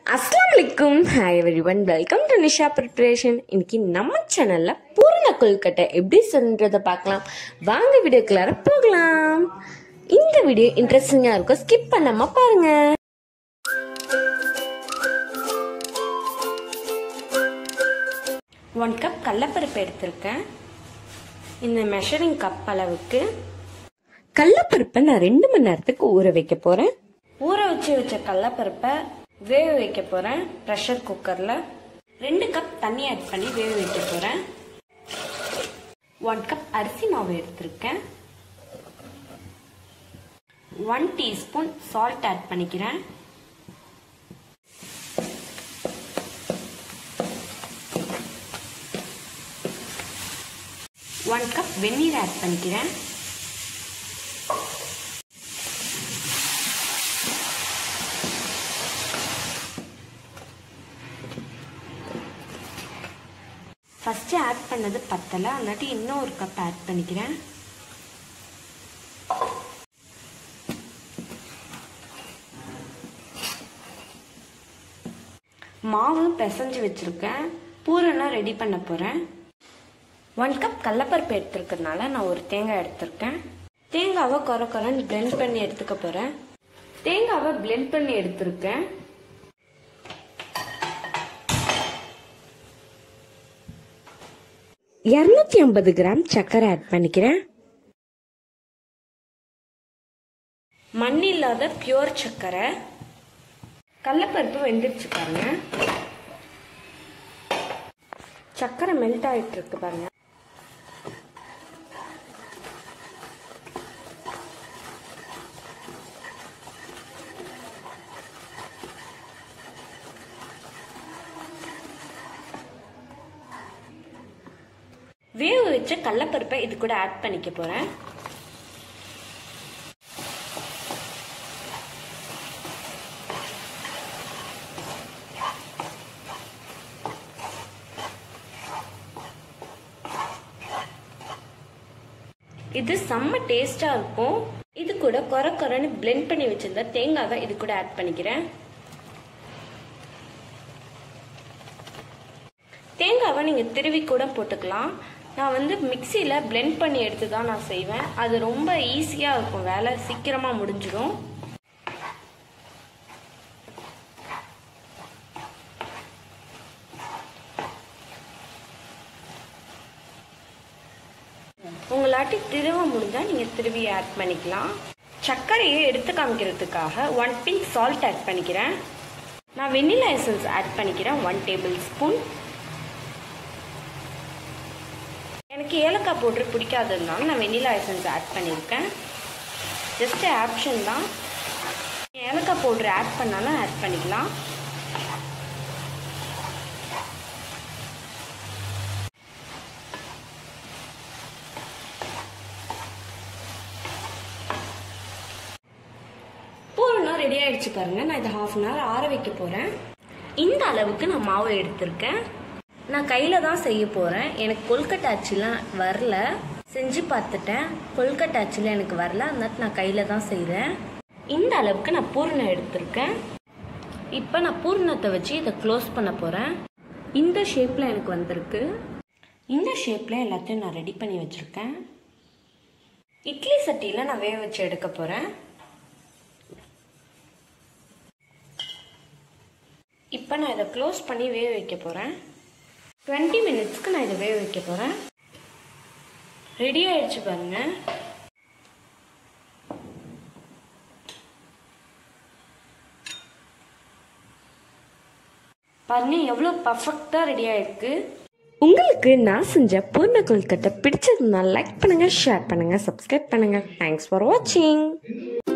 அஸ்லாம் வலைக்கும் hi everyone welcome to Nisha preparation இன்னைக்கு நம்ம சேனல்ல பூரண கொல்கட்டை எப்படி செய்யறத பார்க்கலாம் வாங்க வீடியோக்குள்ளார போகலாம் இந்த வீடியோ இன்ட்ரெஸ்டிங்கா இருக்கும் ஸ்கிப் பண்ணாம பாருங்க ஒன் கப் கடலப்பருப்பு எடுத்திருக்கேன் இந்த மெஷரிங் கப் அளவுக்கு கடலப்பருப்பை நான் ரெண்டு மணி நேரத்துக்கு ஊற வைக்க போறேன் ஊற வச்சு வச்ச கடலப்பருப்பை வேக வைக்க போறேன் ப்ரெஷர் குக்கர்ல ரெண்டு கப் தண்ணி ஆட் பண்ணி வேக வைக்க போறேன் ஒன் கப் அரிசி மாவு எடுத்திருக்கேன் ஒன் டீஸ்பூன் சால்ட் ஆட் பண்ணிக்கிறேன் ஒன் கப் வெந்நீர் ஆட் பண்ணிக்கிறேன் ஃபஸ்ட்டு ஆட் பண்ணது பத்தலை அல்லாட்டி இன்னும் ஒரு கப் ஆட் பண்ணிக்கிறேன் மாவு பிசைஞ்சு வச்சுருக்கேன் பூரணம் ரெடி பண்ண போகிறேன் ஒன் கப் கடலப்பருப்பு எடுத்துருக்கறனால நான் ஒரு தேங்காய் எடுத்திருக்கேன் தேங்காவை குறை குறைன்னு பிளெண்ட் பண்ணி எடுத்துக்க போகிறேன் தேங்காவை பிளெண்ட் பண்ணி எடுத்திருக்கேன் இரநூத்தி ஐம்பது கிராம் சர்க்கரை ஆட் பண்ணிக்கிறேன் மண் இல்லாத பியூர் சர்க்கரை கடலப்பருப்பு வெந்துருச்சு பாருங்க சர்க்கரை மெல்ட் ஆயிட்டு இருக்கு பாருங்க வேக வச்ச கடலப்பருப்பை இது கூட ஆட் பண்ணிக்க போறேன் இது செம்ம டேஸ்டா இருக்கும் இது கூட குறை குறைன்னு பிளெண்ட் பண்ணி வச்சிருந்த தேங்காவை இது கூட ஆட் பண்ணிக்கிறேன் தேங்காவை நீங்கள் திருவி கூட போட்டுக்கலாம் நான் வந்து மிக்சியில் பிளெண்ட் பண்ணி எடுத்து தான் நான் செய்வேன் அது ரொம்ப ஈஸியாக இருக்கும் வேலை சீக்கிரமாக முடிஞ்சிடும் உங்களாட்டி திருவ முடிஞ்சால் நீங்கள் திருவி ஆட் பண்ணிக்கலாம் சர்க்கரையை எடுத்து காமிக்கிறதுக்காக ஒன் பிங்க் சால்ட் ஆட் பண்ணிக்கிறேன் நான் வெண்ணிலா எசன்ஸ் ஆட் பண்ணிக்கிறேன் ஒன் டேபிள் ஸ்பூன் எனக்கு ஏலக்காய் பவுட்ரு பிடிக்காததுனால நான் வெண்ணிலா எசன்ஸ் ஆட் பண்ணியிருக்கேன் ஜஸ்ட் ஆப்ஷன் தான் ஏலக்காய் பவுட்ரு ஆட் பண்ணாலும் ஆட் பண்ணிக்கலாம் பூரணம் ரெடி ஆயிடுச்சு பாருங்க நான் இதை ஹாஃப் அன் ஹவர் ஆற வைக்க போகிறேன் இந்த அளவுக்கு நான் மாவு எடுத்திருக்கேன் நான் கையில் தான் செய்ய போகிறேன் எனக்கு கொல்கட்டாச்சிலாம் வரல செஞ்சு பார்த்துட்டேன் கொல்கட்டாச்சில் எனக்கு வரல அதனால நான் கையில் தான் செய்கிறேன் இந்த அளவுக்கு நான் பூரணம் எடுத்திருக்கேன் இப்போ நான் பூரணத்தை வச்சு இதை க்ளோஸ் பண்ண போகிறேன் இந்த ஷேப்பில் எனக்கு வந்திருக்கு இந்த ஷேப்பில் எல்லாத்தையும் நான் ரெடி பண்ணி வச்சுருக்கேன் இட்லி சட்டியில் நான் வேக வச்சு எடுக்க போகிறேன் இப்போ நான் இதை க்ளோஸ் பண்ணி வேக வைக்க போகிறேன் டுவெண்ட்டி மினிட்ஸ்க்கு நான் இதை வேக வைக்க போகிறேன் ரெடி ஆயிடுச்சு பாருங்க பாருங்க எவ்வளோ பர்ஃபெக்டாக ரெடி ஆயிருக்கு உங்களுக்கு நான் செஞ்ச பூர்ண கொல்கட்டை பிடிச்சதுனால லைக் பண்ணுங்க ஷேர் பண்ணுங்க சப்ஸ்கிரைப் பண்ணுங்க தேங்க்ஸ் ஃபார் வாட்சிங்